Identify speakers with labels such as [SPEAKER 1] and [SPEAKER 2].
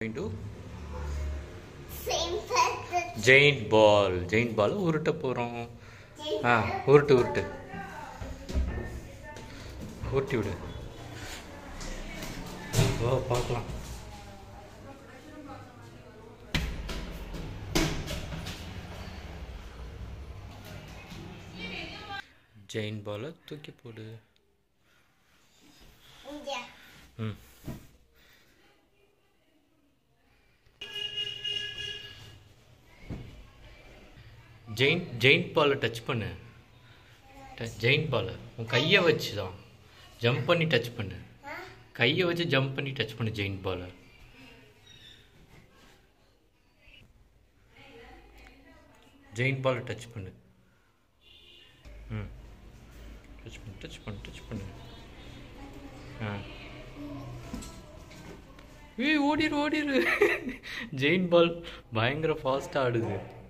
[SPEAKER 1] going to
[SPEAKER 2] Same person.
[SPEAKER 1] Jain பால் ஜெயின் பால் உருட்ட போகிறோம் ஆ உருட்டு உருட்டு உருட்டி விடு ஓ பார்க்கலாம் ஜெயின் பாலை தூக்கி போடு
[SPEAKER 2] இங்க.
[SPEAKER 1] ம் ஜெயின் ஜெயின் பாலை டச் பண்ணு ட- ஜெயின் பாலை உன் கையை வச்சு தான் ஜம்ப் பண்ணி டச் பண்ணு
[SPEAKER 2] ஆ?
[SPEAKER 1] கையை வச்சு ஜம்ப் பண்ணி டச் பண்ணு ஜெயின் பாலை ஜெயின் பாலை டச் பண்ணு ம் டச் பண்ணு டச் பண்ணு டச் பண்ணு ஆ ஏய் ஓடிரு ஓடிரு ஜெயின் பால் பயங்கர ஃபாஸ்ட்டாக ஆடுது